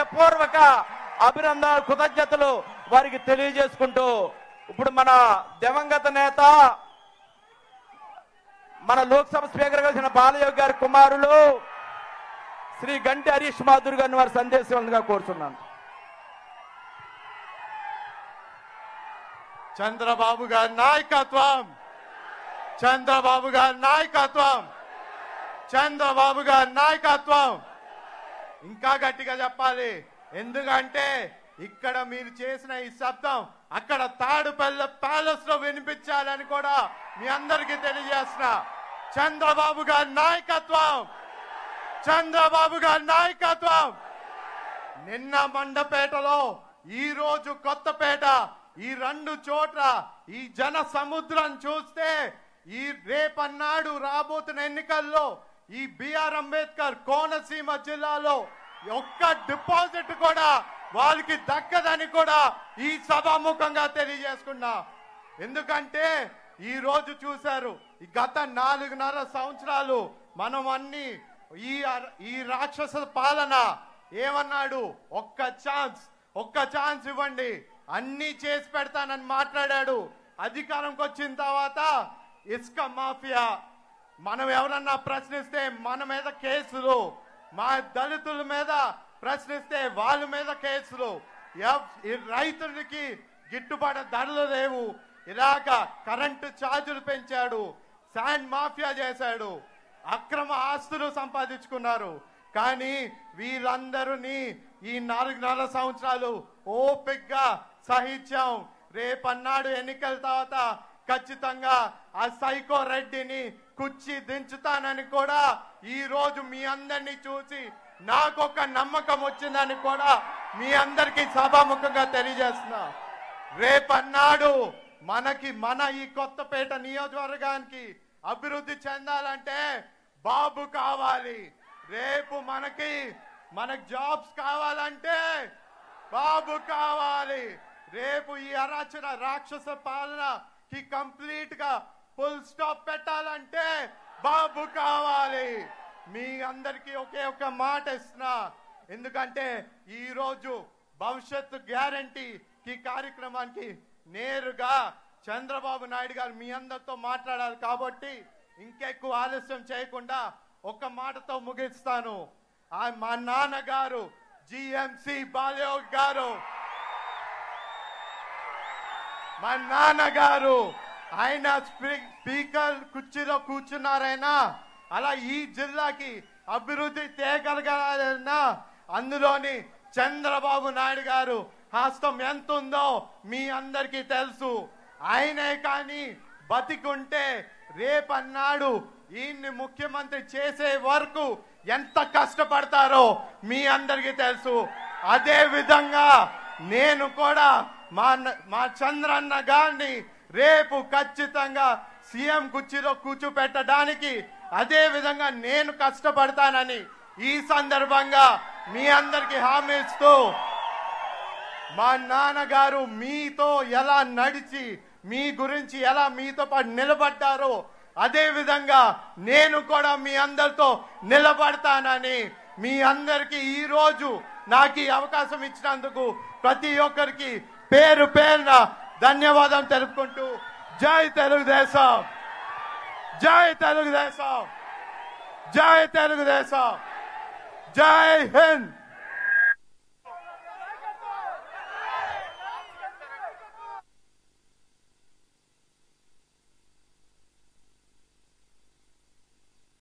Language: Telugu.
హృదయపూర్వక అభినందనలు కృతజ్ఞతలు వారికి తెలియజేసుకుంటూ ఇప్పుడు మన దివంగత నేత మన లోక్సభ స్పీకర్ కలిసిన బాలయోగి గారి కుమారులు శ్రీ గంటి హరీష్ మాధుర్ గారిని వారి సందేశంగా కోరుతున్నాను చంద్రబాబు గారి నాయకత్వం చంద్రబాబు గారి నాయకత్వం చంద్రబాబు గారి నాయకత్వం ఇంకా గట్టిగా చెప్పాలి ఎందుకంటే ఇక్కడ మీరు చేసిన ఈ శబ్దం అక్కడ తాడుపల్ల ప్యాలెస్ లో వినిపించాలని కూడా మీ అందరికీ తెలియజేస్తున్నా చంద్రబాబు గారి నాయకత్వం చంద్రబాబు గారి నాయకత్వం నిన్న మండపేటలో ఈ రోజు కొత్తపేట ఈ రెండు చోట్ల ఈ జన సముద్రం చూస్తే ఈ రేపన్నాడు రాబోతున్న ఎన్నికల్లో ఈ బిఆర్ అంబేద్కర్ కోనసీమ జిల్లాలో ఒక్క డిపాజిట్ కూడా వాళ్ళకి దక్కదని కూడా ఈ సభాముఖంగా తెలియజేసుకున్నా ఎందుకంటే ఈ రోజు చూశారు ఈ గత నాలుగున్నర సంవత్సరాలు మనం అన్ని ఈ అర- ఈ రాక్షస పాలన ఏమన్నాడు ఒక్క ఛాన్స్ ఒక్క ఛాన్స్ ఇవ్వండి అన్ని చేసి పెడతానని మాట్లాడాడు అధికారంకి వచ్చిన తర్వాత ఇసుక మాఫియా మనం ఎవరన్నా ప్రశ్నిస్తే మన మీద కేసులు మా దళితుల మీద ప్రశ్నిస్తే వాళ్ళ మీద కేసులు ఎవ్- ఈ రైతులకి గిట్టుబాటు ధరలు లేవు ఇలాగ కరెంటు ఛార్జీలు పెంచాడు శాండ్ మాఫియా చేశాడు అక్రమ ఆస్తులు సంపాదించుకున్నారు కానీ వీళ్ళందరినీ ఈ నాలుగున్నర సంవత్సరాలు ఓపిగ్గా సహించాం రేపన్నాడు ఎన్నికల తర్వాత ఖచ్చితంగా ఆ సైకో రెడ్డిని కుర్చీ దించుతానని కూడా ఈ రోజు మీ అందరినీ చూసి నాకు ఒక నమ్మకం వచ్చిందని కూడా మీ అందరికీ సభాముఖంగా తెలియజేస్తున్నా రేపన్నాడు మనకి మన ఈ కొత్తపేట నియోజకవర్గానికి అభివృద్ధి చెందాలంటే బాబు కావాలి రేపు మనకి మనకి జాబ్స్ కావాలంటే బాబు కావాలి రేపు ఈ అరాచన రాక్షస పాలనకి కంప్లీట్ గా ఫుల్ స్టాప్ పెట్టాలంటే బాబు కావాలి మీ అందరికీ ఒకే ఒక మాట ఇస్తున్నా ఎందుకంటే ఈ రోజు భవిష్యత్తు గ్యారంటీ ఈ కార్యక్రమానికి నేరుగా చంద్రబాబు నాయుడు గారు మీ అందరితో మాట్లాడాలి కాబట్టి ఇంకెక్కువ ఆలస్యం చేయకుండా ఒక్క మాటతో ముగిస్తాను ఆ మా నాన్నగారు జిఎంసి బాలయోగ్ గారు మా నాన్నగారు ఆయన స్పీ- స్పీకర్ కుర్చీలో కూర్చున్నారైనా అలా ఈ జిల్లాకి అభివృద్ధి తేగలగాలన్నా అందులోని చంద్రబాబు నాయుడు గారు హస్తం ఎంత ఉందో మీ అందరికీ తెలుసు ఆయనే కానీ బతికుంటే రేపన్నాడు ఈయన్ని ముఖ్యమంత్రి చేసే వరకు ఎంత కష్టపడతారో మీ అందరికీ తెలుసు అదే విధంగా నేను కూడా మా న- మా చంద్రన్న గారిని రేపు ఖచ్చితంగా సీఎం కుర్చీలో కూర్చోపెట్టడానికి అదే విధంగా నేను కష్టపడతానని ఈ సందర్భంగా మీ అందరికి హామీ ఇస్తూ మా నాన్నగారు మీతో ఎలా నడిచి మీ గురించి ఎలా మీతో పాటు నిలబడ్డారో అదే విధంగా నేను కూడా మీ అందరితో నిలబడతానని మీ అందరికి ఈ రోజు నాకు ఈ అవకాశం ఇచ్చినందుకు ప్రతి ఒక్కరికి పేరు పేరున ధన్యవాదం తెలుపుకుంటూ జై తెలుగుదేశం జై తెలుగుదేశం జై తెలుగుదేశం జై హింద్